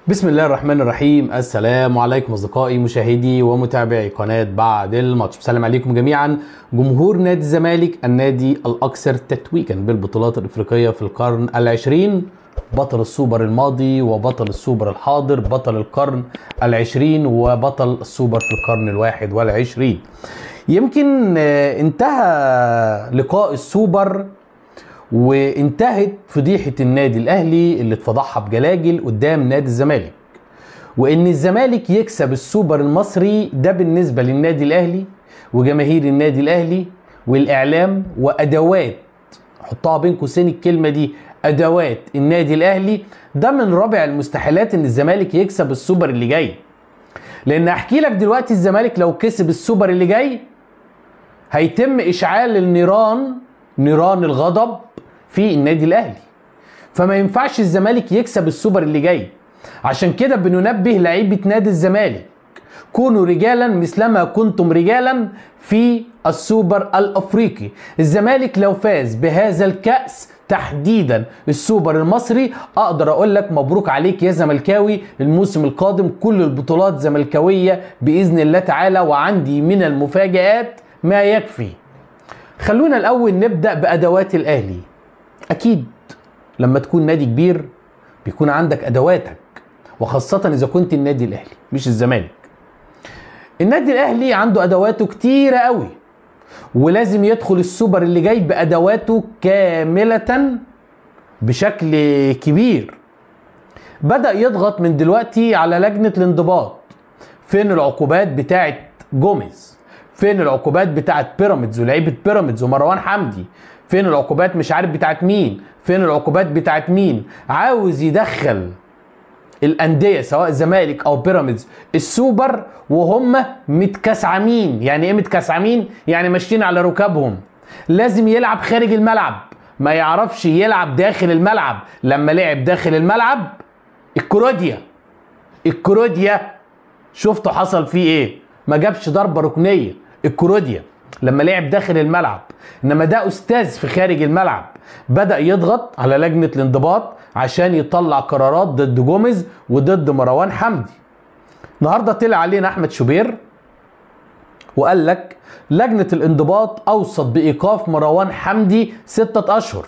بسم الله الرحمن الرحيم السلام عليكم اصدقائي مشاهدي ومتابعي قناه بعد الماتش بسلام عليكم جميعا جمهور نادي الزمالك النادي الاكثر تتويجا بالبطولات الافريقيه في القرن العشرين بطل السوبر الماضي وبطل السوبر الحاضر بطل القرن العشرين وبطل السوبر في القرن الواحد والعشرين يمكن آه، انتهى لقاء السوبر وانتهت فضيحة النادي الأهلي اللي اتفضحها بجلاجل قدام نادي الزمالك وإن الزمالك يكسب السوبر المصري ده بالنسبة للنادي الأهلي وجماهير النادي الأهلي والإعلام وأدوات حطها بين قوسين الكلمة دي أدوات النادي الأهلي ده من رابع المستحيلات إن الزمالك يكسب السوبر اللي جاي لأن أحكي لك دلوقتي الزمالك لو كسب السوبر اللي جاي هيتم اشعال النيران نيران الغضب في النادي الاهلي فما ينفعش الزمالك يكسب السوبر اللي جاي عشان كده بننبه لعيبه نادي الزمالك كونوا رجالا مثلما كنتم رجالا في السوبر الافريقي الزمالك لو فاز بهذا الكاس تحديدا السوبر المصري اقدر اقول لك مبروك عليك يا زملكاوي الموسم القادم كل البطولات زملكاويه باذن الله تعالى وعندي من المفاجات ما يكفي خلونا الاول نبدا بادوات الاهلي اكيد لما تكون نادي كبير بيكون عندك ادواتك وخاصه اذا كنت النادي الاهلي مش الزمالك النادي الاهلي عنده ادواته كتيره قوي ولازم يدخل السوبر اللي جاي بادواته كامله بشكل كبير بدا يضغط من دلوقتي على لجنه الانضباط فين العقوبات بتاعه جوميز فين العقوبات بتاعه بيراميدز ولاعيبه بيراميدز ومروان حمدي فين العقوبات مش عارف بتاعه مين فين العقوبات بتاعه مين عاوز يدخل الانديه سواء الزمالك او بيراميدز السوبر وهم متكسعمين يعني ايه متكسعمين يعني ماشيين على ركابهم لازم يلعب خارج الملعب ما يعرفش يلعب داخل الملعب لما لعب داخل الملعب الكروديا الكروديا شفتوا حصل فيه ايه ما جابش ضربه ركنيه الكروديا لما لعب داخل الملعب انما ده استاذ في خارج الملعب بدا يضغط على لجنه الانضباط عشان يطلع قرارات ضد جوميز وضد مروان حمدي النهارده طلع علينا احمد شوبير وقال لك لجنه الانضباط اوصت بايقاف مروان حمدي ستة اشهر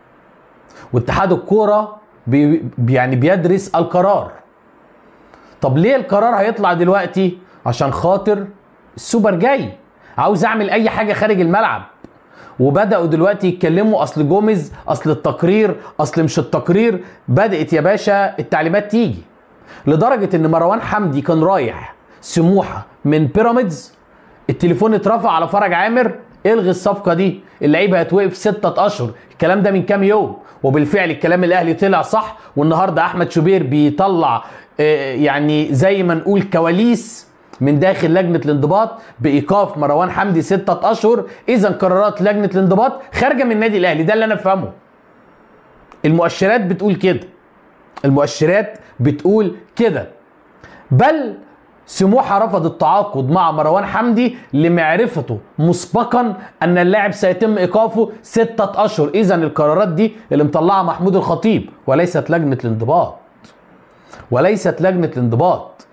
واتحاد الكوره بي يعني بيدرس القرار طب ليه القرار هيطلع دلوقتي عشان خاطر السوبر جاي عاوز اعمل اي حاجه خارج الملعب وبداوا دلوقتي يتكلموا اصل جوميز اصل التقرير اصل مش التقرير بدات يا باشا التعليمات تيجي لدرجه ان مروان حمدي كان رايح سموحه من بيراميدز التليفون اترفع على فرج عامر الغي الصفقه دي اللعيبه هتوقف ستة اشهر الكلام ده من كام يوم وبالفعل الكلام الاهلي طلع صح والنهارده احمد شوبير بيطلع آه، يعني زي ما نقول كواليس من داخل لجنه الانضباط بايقاف مروان حمدي ستة اشهر اذا قرارات لجنه الانضباط خارجه من النادي الاهلي ده اللي انا افهمه المؤشرات بتقول كده المؤشرات بتقول كده بل سموحة رفض التعاقد مع مروان حمدي لمعرفته مسبقا ان اللاعب سيتم ايقافه ستة اشهر اذا القرارات دي اللي مطلعها محمود الخطيب وليست لجنة الانضباط وليست لجنة الانضباط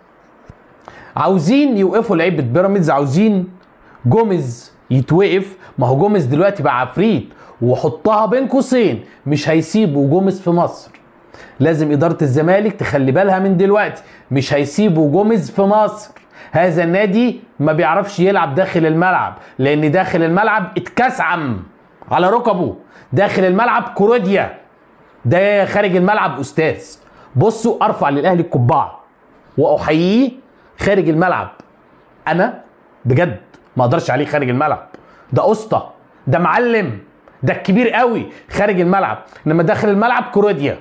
عاوزين يوقفوا لعيبه بيراميدز عاوزين جوميز يتوقف ما هو جوميز دلوقتي بقى عفريت وحطها بين قوسين مش هيسيبوا جوميز في مصر لازم اداره الزمالك تخلي بالها من دلوقتي مش هيسيبوا جوميز في مصر هذا النادي ما بيعرفش يلعب داخل الملعب لان داخل الملعب اتكسعم على ركبه داخل الملعب كوروديا ده خارج الملعب استاذ بصوا ارفع للاهلي القبعه واحييه خارج الملعب انا بجد ما اقدرش عليه خارج الملعب ده اسطى ده معلم ده الكبير قوي خارج الملعب انما داخل الملعب كروديا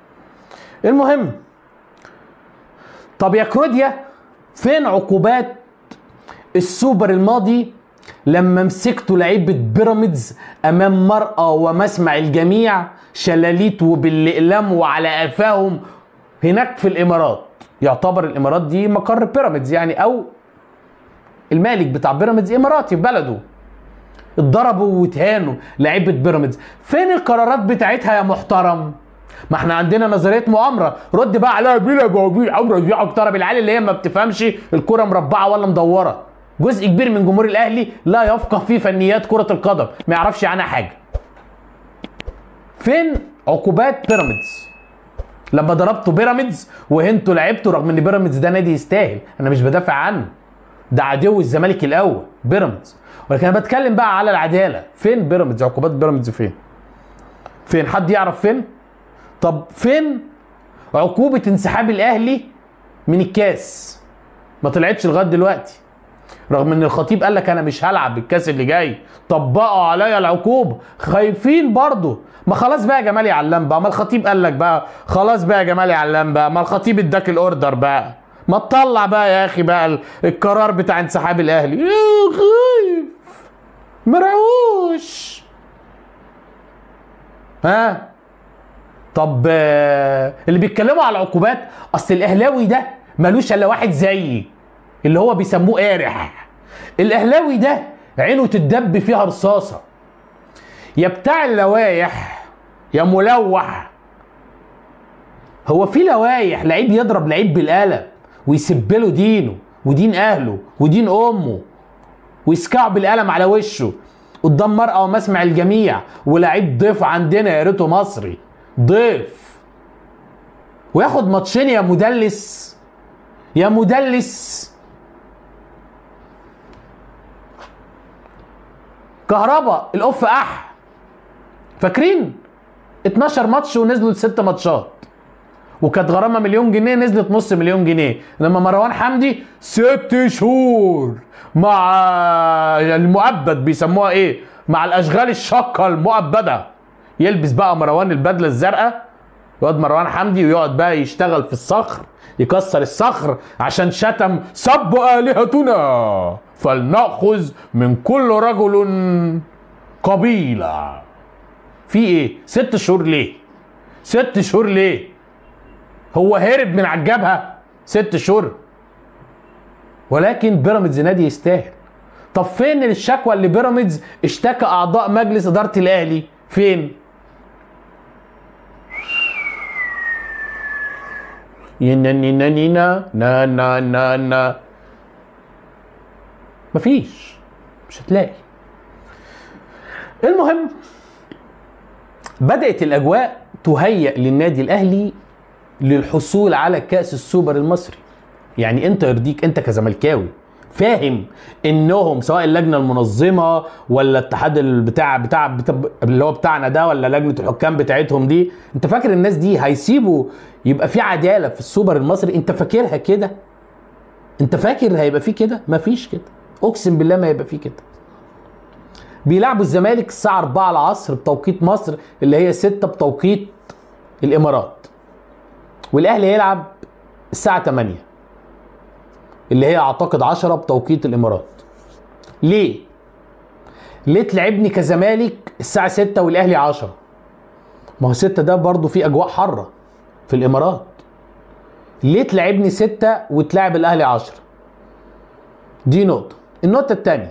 المهم طب يا كروديا فين عقوبات السوبر الماضي لما مسكتوا لعيبه بيراميدز امام مرأى ومسمع الجميع شلاليت وبالاقلام وعلى قفاهم هناك في الامارات يعتبر الامارات دي مقر بيراميدز يعني او المالك بتاع بيراميدز اماراتي في بلده اتضربوا واتهانوا لعيبه بيراميدز فين القرارات بتاعتها يا محترم ما احنا عندنا نظريه مؤامره رد بقى عليها بلا جوابيع عمرو دي اكتر بالعيال اللي هي ما بتفهمش الكره مربعه ولا مدوره جزء كبير من جمهور الاهلي لا يفقه في فنيات كره القدم ما يعرفش عنها حاجه فين عقوبات بيراميدز لما ضربتوا بيراميدز وانتوا لعبتوا رغم ان بيراميدز ده نادي يستاهل انا مش بدافع عنه ده عدو الزمالك الاول بيراميدز ولكن انا بتكلم بقى على العداله فين بيراميدز عقوبات بيراميدز فين فين حد يعرف فين طب فين عقوبه انسحاب الاهلي من الكاس ما طلعتش لغايه دلوقتي رغم ان الخطيب قال لك انا مش هلعب الكاس اللي جاي طبقوا عليا العقوبه خايفين برضه ما خلاص بقى يا جمال يا علام بقى ما الخطيب قال لك بقى خلاص بقى يا جمال يا علام بقى ما الخطيب اداك الاوردر بقى ما تطلع بقى يا اخي بقى ال- القرار بتاع انسحاب الاهلي يا خايف مرعوش ها طب آه، اللي بيتكلموا على العقوبات اصل الاهلاوي ده ملوش الا واحد زيي اللي هو بيسموه قارح الاهلاوي ده عينه تتدب فيها رصاصه يا بتاع اللوايح يا ملوح هو في لوايح لعيب يضرب لعيب بالقلم ويسب له دينه ودين اهله ودين امه ويسكعه بالقلم على وشه قدام مرأة ومسمع الجميع ولعيب ضيف عندنا يا ريته مصري ضيف وياخد ماتشين يا مدلس يا مدلس كهربا الاوف اح فاكرين 12 ماتش ونزلوا لست ماتشات وكانت غرامه مليون جنيه نزلت نص مليون جنيه انما مروان حمدي ست شهور مع المؤبد بيسموها ايه مع الاشغال الشاقه المؤبده يلبس بقى مروان البدله الزرقاء يقعد مروان حمدي ويقعد بقى يشتغل في الصخر يكسر الصخر عشان شتم سب الهتنا فلناخذ من كل رجل قبيله في ايه ست شهور ليه ست شهور ليه هو هرب من على الجبهه ست شهور ولكن بيراميدز نادي يستاهل طب فين الشكوى اللي بيراميدز اشتكى اعضاء مجلس اداره الاهلي فين ينا نينا نينا نا نا نا نا مفيش مش هتلاقي المهم بدأت الأجواء تهيأ للنادي الأهلي للحصول على كأس السوبر المصري يعني انت يرضيك انت كزملكاوي فاهم انهم سواء اللجنه المنظمه ولا الاتحاد بتاع بتاع بتاع اللي هو بتاعنا ده ولا لجنه الحكام بتاعتهم دي انت فاكر الناس دي هيسيبوا يبقى في عداله في السوبر المصري انت فاكرها كده انت فاكر هيبقى في كده مفيش كده اقسم بالله ما هيبقى في كده بيلعبوا الزمالك الساعه 4 العصر بتوقيت مصر اللي هي 6 بتوقيت الامارات والاهلي هيلعب الساعه 8 اللي هي اعتقد 10 بتوقيت الامارات ليه ليه تلعبني كزمالك الساعه 6 والاهلي 10 ما هو 6 ده برضه في اجواء حاره في الامارات ليه تلعبني 6 وتلعب الاهلي 10 دي نقطه النقطه الثانيه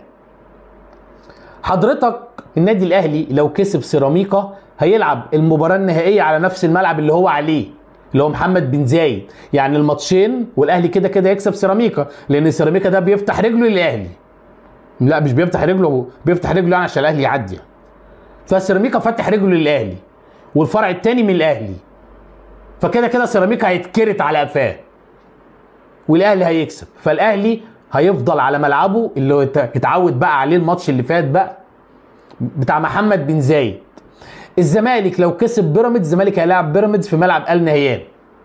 حضرتك النادي الاهلي لو كسب سيراميكا هيلعب المباراه النهائيه على نفس الملعب اللي هو عليه اللي هو محمد بن زايد يعني الماتشين والاهلي كده كده يكسب سيراميكا لان سيراميكا ده بيفتح رجله للاهلي لا مش بيفتح رجله بيفتح رجله يعني عشان الاهلي يعدي فسيراميكا فتح رجله للاهلي والفرع الثاني من الاهلي فكده كده سيراميكا هيتكرت على قفاه والاهلي هيكسب فالاهلي هيفضل على ملعبه اللي هو ات- اتعود بقى عليه الماتش اللي فات بقى بتاع محمد بن زايد الزمالك لو كسب بيراميدز الزمالك هيلاعب بيراميدز في ملعب ال نهيان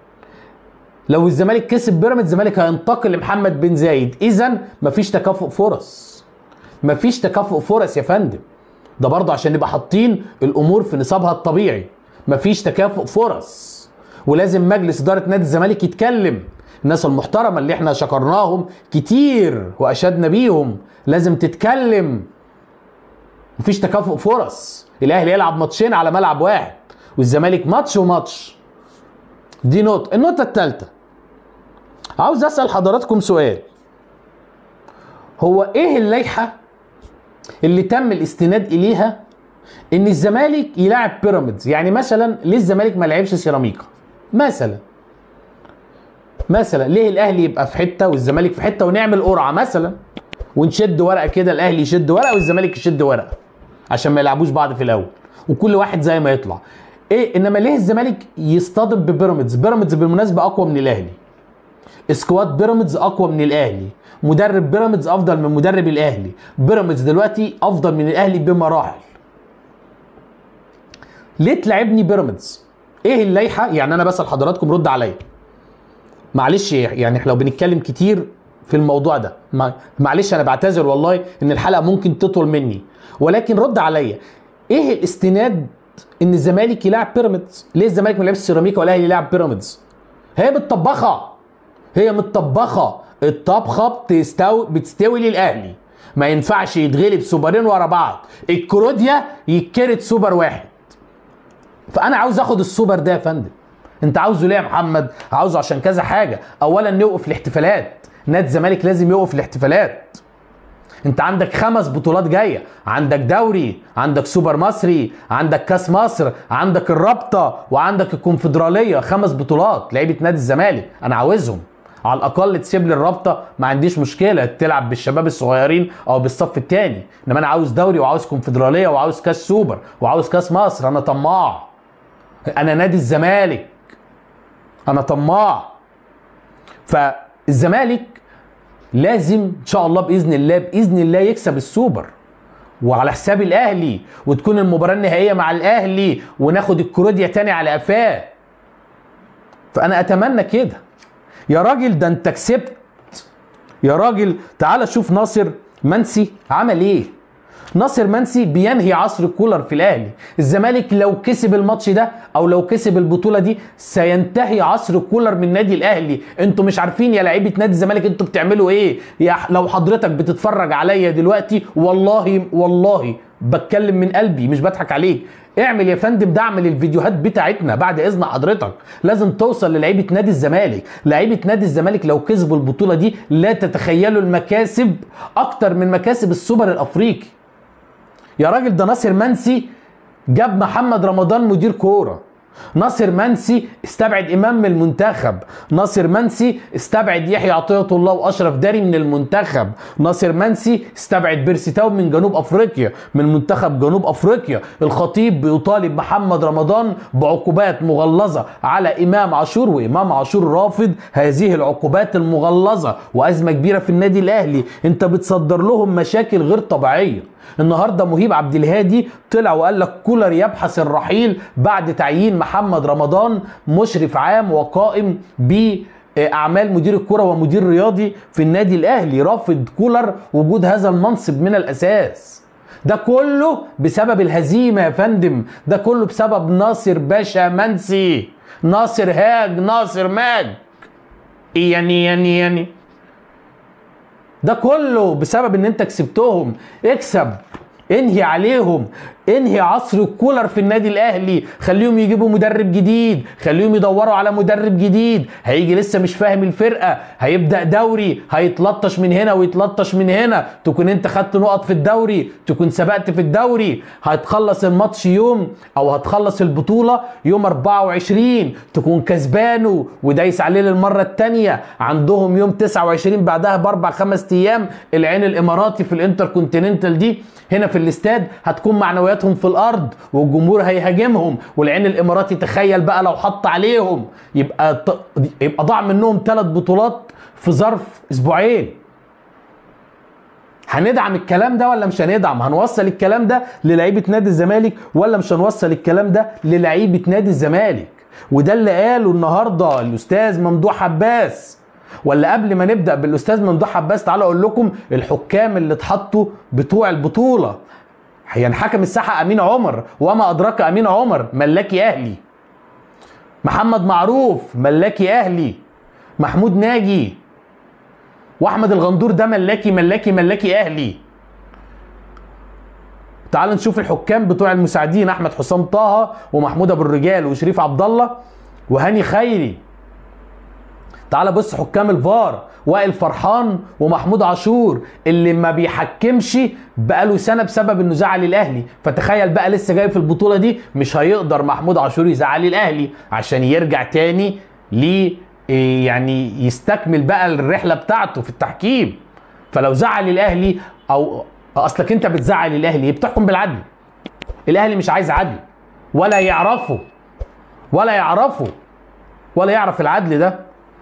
لو الزمالك كسب بيراميدز الزمالك هينتقل لمحمد بن زايد اذا مفيش تكافؤ فرص مفيش تكافؤ فرص يا فندم ده برضه عشان نبقى حاطين الامور في نصابها الطبيعي مفيش تكافؤ فرص ولازم مجلس اداره نادي الزمالك يتكلم الناس المحترمه اللي احنا شكرناهم كتير واشدنا بيهم لازم تتكلم مفيش تكافؤ فرص الاهلي يلعب ماتشين على ملعب واحد والزمالك ماتش وماتش دي نقطه النقطه الثالثه عاوز اسال حضراتكم سؤال هو ايه اللائحه اللي تم الاستناد اليها ان الزمالك يلعب بيراميدز يعني مثلا ليه الزمالك ما لعبش سيراميكا مثلا مثلا ليه الاهلي يبقى في حته والزمالك في حته ونعمل قرعه مثلا ونشد ورقه كده الاهلي يشد ورقه والزمالك يشد ورقه عشان ما يلعبوش بعض في الاول وكل واحد زي ما يطلع ايه انما ليه الزمالك يصطدم ببيراميدز بيراميدز بالمناسبه اقوى من الاهلي سكواد بيراميدز اقوى من الاهلي مدرب بيراميدز افضل من مدرب الاهلي بيراميدز دلوقتي افضل من الاهلي بمراحل ليه تلعبني بيراميدز ايه اللائحه يعني انا بسال حضراتكم رد عليا معلش يعني احنا لو بنتكلم كتير في الموضوع ده مع- معلش انا بعتذر والله ان الحلقه ممكن تطول مني ولكن رد عليا ايه الاستناد ان الزمالك يلعب بيراميدز ليه الزمالك ما لعبش سيراميكا والاهلي يلعب بيراميدز هي متطبخه هي متطبخه الطبخه بتستوي بتستوي للاهلي ما ينفعش يتغلب سوبرين ورا بعض الكروديا يتكرت سوبر واحد فانا عاوز اخد السوبر ده يا فندم انت عاوزه ليه يا محمد عاوزه عشان كذا حاجه اولا نوقف الاحتفالات نادي الزمالك لازم يوقف الاحتفالات انت عندك خمس بطولات جايه عندك دوري عندك سوبر مصري عندك كاس مصر عندك الرابطه وعندك الكونفدراليه خمس بطولات لعيبه نادي الزمالك انا عاوزهم على الاقل تسيب لي الرابطه ما عنديش مشكله تلعب بالشباب الصغيرين او بالصف الثاني انما انا عاوز دوري وعاوز كونفدراليه وعاوز كاس سوبر وعاوز كاس مصر انا طماع انا نادي الزمالك انا طماع فالزمالك لازم ان شاء الله باذن الله باذن الله يكسب السوبر وعلى حساب الاهلي وتكون المباراه النهائيه مع الاهلي وناخد الكروديا تاني على قفاه فانا اتمنى كده يا راجل ده انت كسبت يا راجل تعال شوف ناصر منسي عمل ايه ناصر منسي بينهي عصر كولر في الاهلي الزمالك لو كسب الماتش ده او لو كسب البطوله دي سينتهي عصر كولر من نادي الاهلي انتوا مش عارفين يا لعيبه نادي الزمالك انتوا بتعملوا ايه يا لو حضرتك بتتفرج عليا دلوقتي والله والله بتكلم من قلبي مش بضحك عليك اعمل يا فندم دعم للفيديوهات بتاعتنا بعد اذن حضرتك لازم توصل للعيبه نادي الزمالك لعيبه نادي الزمالك لو كسبوا البطوله دي لا تتخيلوا المكاسب اكتر من مكاسب السوبر الافريقي يا راجل ده ناصر منسي جاب محمد رمضان مدير كوره ناصر منسي استبعد امام من المنتخب ناصر منسي استبعد يحيى عطيه الله واشرف داري من المنتخب ناصر منسي استبعد بيرسيتاو من جنوب افريقيا من منتخب جنوب افريقيا الخطيب بيطالب محمد رمضان بعقوبات مغلظه على امام عاشور وامام عاشور رافض هذه العقوبات المغلظه وازمه كبيره في النادي الاهلي انت بتصدر لهم مشاكل غير طبيعيه النهارده مهيب عبد الهادي طلع وقال لك كولر يبحث الرحيل بعد تعيين محمد رمضان مشرف عام وقائم باعمال مدير الكره ومدير رياضي في النادي الاهلي رافض كولر وجود هذا المنصب من الاساس ده كله بسبب الهزيمه يا فندم ده كله بسبب ناصر باشا منسي ناصر هاج ناصر ماج يعني يعني يعني ده كله بسبب ان انت كسبتهم اكسب انهي عليهم انهي عصر الكولر في النادي الاهلي خليهم يجيبوا مدرب جديد خليهم يدوروا على مدرب جديد هيجي لسه مش فاهم الفرقه هيبدا دوري هيتلطش من هنا ويتلطش من هنا تكون انت خدت نقط في الدوري تكون سبقت في الدوري هتخلص الماتش يوم او هتخلص البطوله يوم 24 تكون كسبانه ودايس عليه للمره الثانيه عندهم يوم 29 بعدها باربع خمس ايام العين الاماراتي في الانتر كونتيننتال دي هنا في الاستاد هتكون معنوياتهم في الارض والجمهور هيهاجمهم والعين الاماراتي تخيل بقى لو حط عليهم يبقى ط... يبقى ضاع منهم ثلاث بطولات في ظرف اسبوعين هندعم الكلام ده ولا مش هندعم هنوصل الكلام ده للعيبه نادي الزمالك ولا مش هنوصل الكلام ده للعيبه نادي الزمالك وده اللي قاله النهارده الاستاذ ممدوح عباس ولا قبل ما نبدا بالاستاذ ممدوح عباس تعالى اقول لكم الحكام اللي اتحطوا بتوع البطوله يعني حكم الساحه امين عمر وما ادراك امين عمر ملاكي اهلي محمد معروف ملاكي اهلي محمود ناجي واحمد الغندور ده ملاكي ملاكي ملاكي اهلي تعال نشوف الحكام بتوع المساعدين احمد حسام طه ومحمود ابو الرجال وشريف عبد الله وهاني خيري تعال بص حكام الفار وائل فرحان ومحمود عاشور اللي ما بيحكمش بقاله سنه بسبب انه زعل الاهلي فتخيل بقى لسه جاي في البطوله دي مش هيقدر محمود عاشور يزعل الاهلي عشان يرجع تاني ل يعني يستكمل بقى الرحله بتاعته في التحكيم فلو زعل الاهلي او اصلك انت بتزعل الاهلي بتحكم بالعدل الاهلي مش عايز عدل ولا يعرفه ولا يعرفه ولا يعرف العدل ده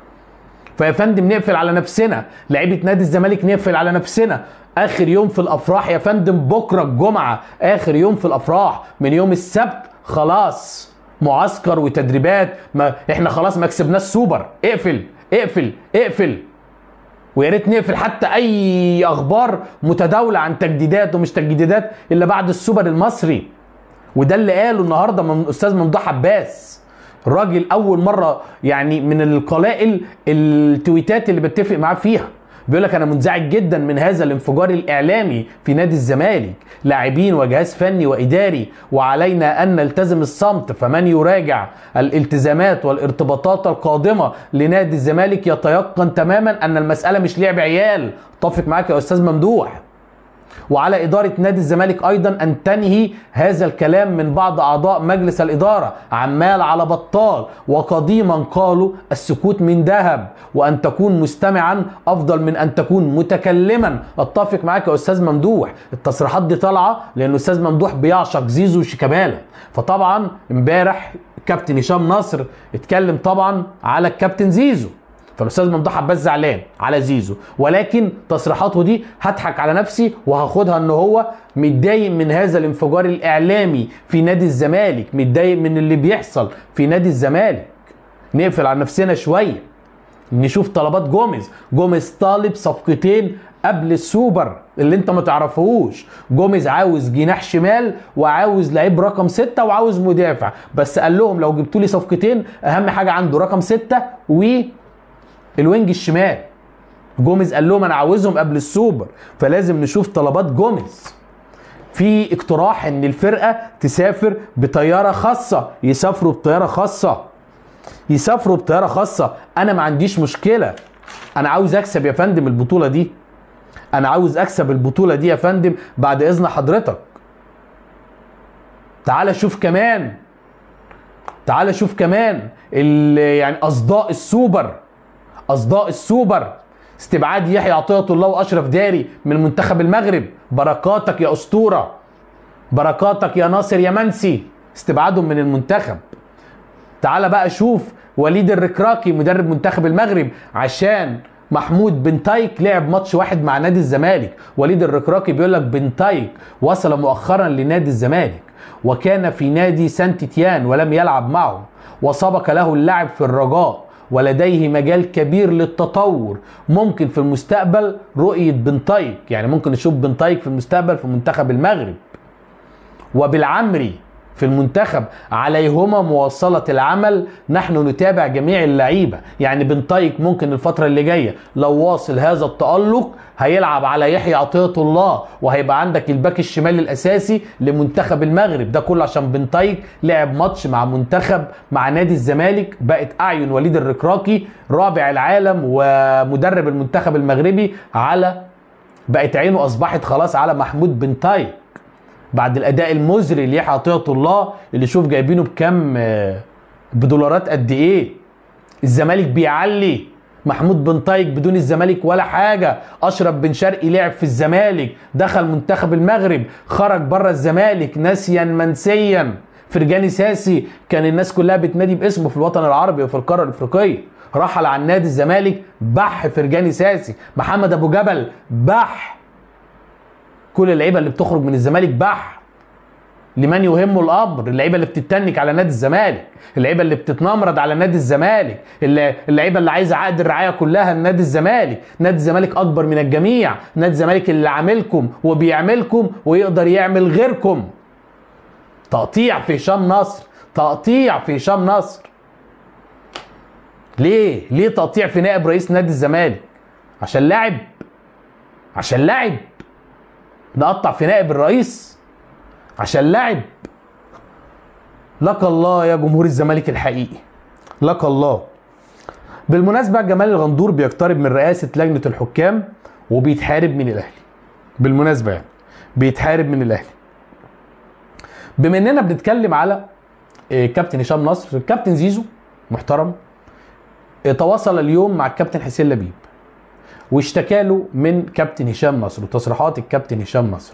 فيا فندم نقفل على نفسنا لعيبه نادي الزمالك نقفل على نفسنا اخر يوم في الافراح يا فندم بكره الجمعه اخر يوم في الافراح من يوم السبت خلاص معسكر وتدريبات ما احنا خلاص ما كسبناش سوبر اقفل اقفل اقفل ويا ريت نقفل حتى اي اخبار متداوله عن تجديدات ومش تجديدات الا بعد السوبر المصري وده اللي قاله النهارده من الاستاذ ممدوح عباس الراجل اول مره يعني من القلائل التويتات اللي بتفق معاه فيها بيقول لك انا منزعج جدا من هذا الانفجار الاعلامي في نادي الزمالك لاعبين وجهاز فني واداري وعلينا ان نلتزم الصمت فمن يراجع الالتزامات والارتباطات القادمه لنادي الزمالك يتيقن تماما ان المساله مش لعب عيال اتفق معاك يا استاذ ممدوح وعلى إدارة نادي الزمالك أيضا أن تنهي هذا الكلام من بعض أعضاء مجلس الإدارة عمال على بطال وقديما قالوا السكوت من ذهب وأن تكون مستمعا أفضل من أن تكون متكلما أتفق معاك يا أستاذ ممدوح التصريحات دي طالعة لأن أستاذ ممدوح بيعشق زيزو وشيكابالا فطبعا امبارح كابتن هشام نصر اتكلم طبعا على الكابتن زيزو فالاستاذ ممدوح عباس زعلان على زيزو ولكن تصريحاته دي هضحك على نفسي وهاخدها ان هو متضايق من هذا الانفجار الاعلامي في نادي الزمالك متضايق من اللي بيحصل في نادي الزمالك نقفل على نفسنا شويه نشوف طلبات جوميز جوميز طالب صفقتين قبل السوبر اللي انت ما تعرفوش جوميز عاوز جناح شمال وعاوز لعيب رقم ستة وعاوز مدافع بس قال لهم لو جبتوا لي صفقتين اهم حاجه عنده رقم ستة و الوينج الشمال جوميز قال لهم انا عاوزهم قبل السوبر فلازم نشوف طلبات جوميز في اقتراح ان الفرقه تسافر بطياره خاصه يسافروا بطياره خاصه يسافروا بطياره خاصه انا ما عنديش مشكله انا عاوز اكسب يا فندم البطوله دي انا عاوز اكسب البطوله دي يا فندم بعد اذن حضرتك تعال شوف كمان تعال شوف كمان يعني اصداء السوبر اصداء السوبر استبعاد يحيى عطيه الله واشرف داري من منتخب المغرب بركاتك يا اسطوره بركاتك يا ناصر يا منسي استبعادهم من المنتخب تعال بقى شوف وليد الركراكي مدرب منتخب المغرب عشان محمود بن تايك لعب ماتش واحد مع نادي الزمالك وليد الركراكي بيقول لك بن تايك وصل مؤخرا لنادي الزمالك وكان في نادي سانت تيان ولم يلعب معه وسبق له اللعب في الرجاء ولديه مجال كبير للتطور ممكن في المستقبل رؤية بنتايك يعني ممكن نشوف بنتايك في المستقبل في منتخب المغرب وبالعمري في المنتخب عليهما مواصلة العمل نحن نتابع جميع اللعيبة يعني بنتايك ممكن الفترة اللي جاية لو واصل هذا التألق هيلعب على يحيى عطية الله وهيبقى عندك الباك الشمال الأساسي لمنتخب المغرب ده كله عشان بنتايك لعب ماتش مع منتخب مع نادي الزمالك بقت أعين وليد الركراكي رابع العالم ومدرب المنتخب المغربي على بقت عينه أصبحت خلاص على محمود بنتايك بعد الاداء المزري ليحيى عطيه الله اللي شوف جايبينه بكام بدولارات قد ايه الزمالك بيعلي محمود بن طايق بدون الزمالك ولا حاجه اشرف بن شرقي لعب في الزمالك دخل منتخب المغرب خرج بره الزمالك ناسيا منسيا فرجاني ساسي كان الناس كلها بتنادي باسمه في الوطن العربي وفي القاره الافريقيه رحل عن نادي الزمالك بح فرجاني ساسي محمد ابو جبل بح كل اللعيبه اللي بتخرج من الزمالك بح لمن يهمه الامر اللعيبه اللي بتتنك على نادي الزمالك اللعيبه اللي بتتنمرض على نادي الزمالك اللعيبه اللي عايزه عقد الرعايه كلها لنادي الزمالك نادي الزمالك اكبر من الجميع نادي الزمالك اللي عاملكم وبيعملكم ويقدر يعمل غيركم تقطيع في هشام نصر تقطيع في هشام نصر ليه ليه تقطيع في نائب رئيس نادي الزمالك عشان لاعب عشان لاعب نقطع في نائب الرئيس عشان لاعب لك الله يا جمهور الزمالك الحقيقي لك الله بالمناسبه جمال الغندور بيقترب من رئاسه لجنه الحكام وبيتحارب من الاهلي بالمناسبه يعني بيتحارب من الاهلي بما اننا بنتكلم على آه، كابتن هشام نصر كابتن زيزو محترم آه، تواصل اليوم مع الكابتن حسين لبيب واشتكى له من كابتن هشام نصر وتصريحات الكابتن هشام نصر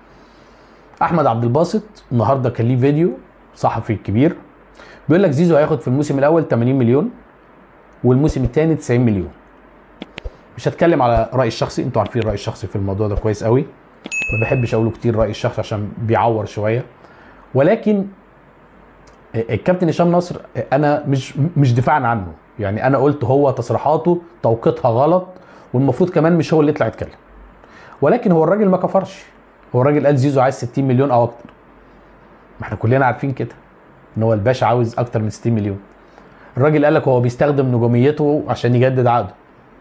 احمد عبد الباسط النهارده كان ليه فيديو صحفي كبير بيقول لك زيزو هياخد في الموسم الاول 80 مليون والموسم الثاني 90 مليون مش هتكلم على رايي الشخصي انتوا عارفين رايي الشخصي في الموضوع ده كويس قوي ما بحبش اقوله كتير رايي الشخصي عشان بيعور شويه ولكن الكابتن هشام نصر انا مش مش دفاعا عنه يعني انا قلت هو تصريحاته توقيتها غلط والمفروض كمان مش هو اللي يطلع يتكلم ولكن هو الراجل ما كفرش هو الراجل قال زيزو عايز 60 مليون او اكتر ما احنا كلنا عارفين كده ان هو الباشا عاوز اكتر من 60 مليون الراجل قال لك هو بيستخدم نجوميته عشان يجدد عقده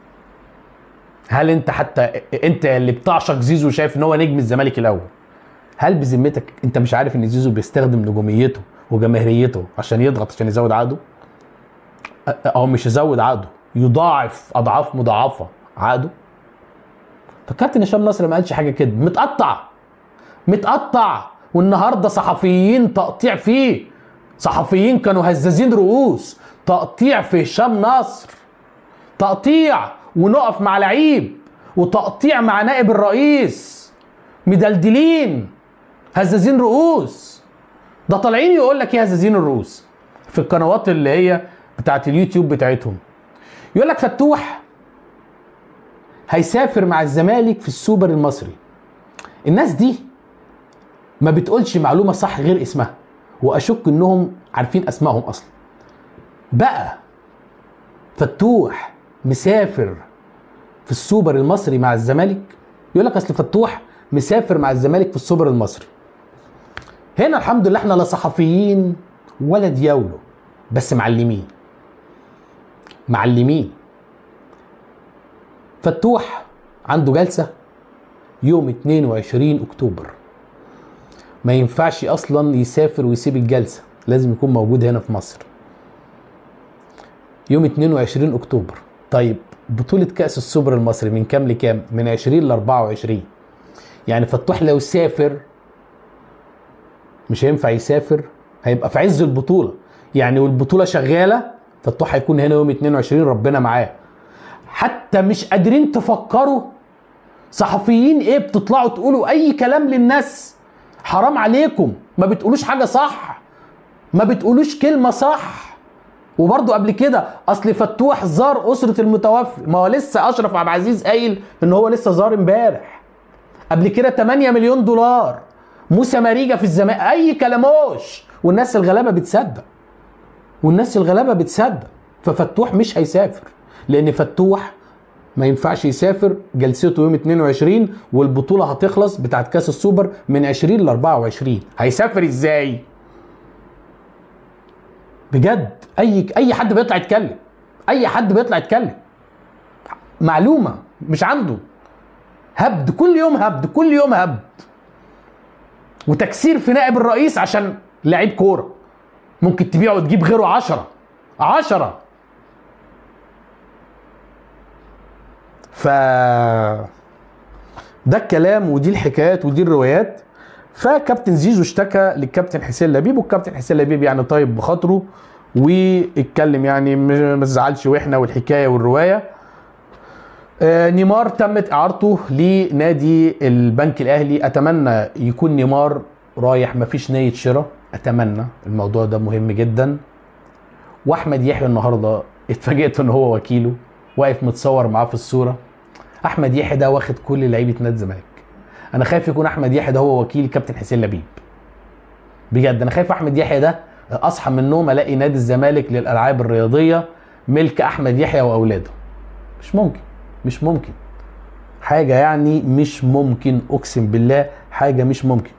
هل انت حتى انت اللي بتعشق زيزو شايف ان هو نجم الزمالك الاول هل بذمتك انت مش عارف ان زيزو بيستخدم نجوميته وجماهيريته عشان يضغط عشان يزود عقده او مش يزود عقده يضاعف اضعاف مضاعفه عقده فكابتن هشام نصر ما قالش حاجه كده متقطع متقطع والنهارده صحفيين تقطيع فيه صحفيين كانوا هزازين رؤوس تقطيع في هشام نصر تقطيع ونقف مع لعيب وتقطيع مع نائب الرئيس مدلدلين هزازين رؤوس ده طالعين يقول لك ايه هزازين الرؤوس في القنوات اللي هي بتاعت اليوتيوب بتاعتهم يقول لك فتوح هيسافر مع الزمالك في السوبر المصري الناس دي ما بتقولش معلومه صح غير اسمها واشك انهم عارفين اسمائهم اصلا بقى فتوح مسافر في السوبر المصري مع الزمالك يقول لك اصل فتوح مسافر مع الزمالك في السوبر المصري هنا الحمد لله احنا لا صحفيين ولا دياولو بس معلمين معلمين فتوح عنده جلسة يوم 22 اكتوبر ما ينفعش اصلا يسافر ويسيب الجلسة لازم يكون موجود هنا في مصر يوم 22 اكتوبر طيب بطولة كأس السوبر المصري من كام لكام؟ من 20 ل 24 يعني فتوح لو سافر مش هينفع يسافر هيبقى في عز البطولة يعني والبطولة شغالة فتوح هيكون هنا يوم 22 ربنا معاه حتى مش قادرين تفكروا صحفيين ايه بتطلعوا تقولوا اي كلام للناس حرام عليكم ما بتقولوش حاجة صح ما بتقولوش كلمة صح وبرضه قبل كده اصل فتوح زار اسره المتوفي ما هو لسه اشرف عبد العزيز قايل ان هو لسه زار امبارح قبل كده 8 مليون دولار موسى ماريجا في الزمان اي كلاموش والناس الغلابه بتصدق والناس الغلابه بتصدق ففتوح مش هيسافر لان فتوح ما ينفعش يسافر جلسته يوم 22 والبطوله هتخلص بتاعت كاس السوبر من 20 ل 24 هيسافر ازاي بجد اي اي حد بيطلع يتكلم اي حد بيطلع يتكلم معلومه مش عنده هبد كل يوم هبد كل يوم هبد وتكسير في نائب الرئيس عشان لعيب كوره ممكن تبيعه وتجيب غيره عشرة عشرة ف ده الكلام ودي الحكايات ودي الروايات فكابتن زيزو اشتكى للكابتن حسين لبيب والكابتن حسين لبيب يعني طيب بخاطره واتكلم يعني ما تزعلش واحنا والحكايه والروايه آه نيمار تمت اعارته لنادي البنك الاهلي اتمنى يكون نيمار رايح مفيش نيه شراء اتمنى الموضوع ده مهم جدا واحمد يحيى النهارده اتفاجئت ان هو وكيله واقف متصور معاه في الصوره احمد يحيى ده واخد كل لعيبه نادي الزمالك انا خايف يكون احمد يحيى ده هو وكيل كابتن حسين لبيب بجد انا خايف احمد يحيى ده اصحى من النوم الاقي نادي الزمالك للالعاب الرياضيه ملك احمد يحيى واولاده مش ممكن مش ممكن حاجه يعني مش ممكن اقسم بالله حاجه مش ممكن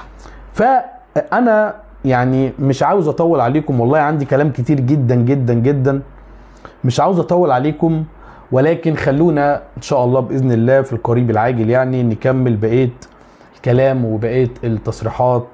فانا يعني مش عاوز اطول عليكم والله عندي كلام كتير جدا جدا جدا مش عاوز اطول عليكم ولكن خلونا ان شاء الله باذن الله في القريب العاجل يعني نكمل بقيه الكلام وبقيه التصريحات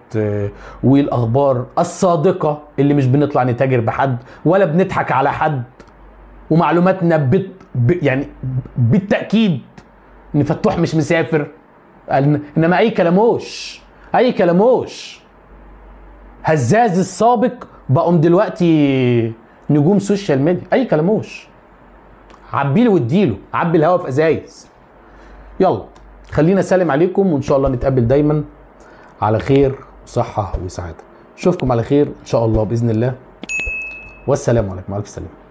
والاخبار الصادقه اللي مش بنطلع نتاجر بحد ولا بنضحك على حد ومعلوماتنا بت... ب... يعني بالتاكيد ان فتوح مش مسافر إن- انما اي كلاموش اي كلاموش هزاز السابق بقوا دلوقتي نجوم سوشيال ميديا اي كلاموش عبيله واديله عبي الهوا في ازايز يلا خلينا اسلم عليكم وان شاء الله نتقابل دايما على خير وصحه وسعاده اشوفكم على خير ان شاء الله باذن الله والسلام عليكم الف سلامه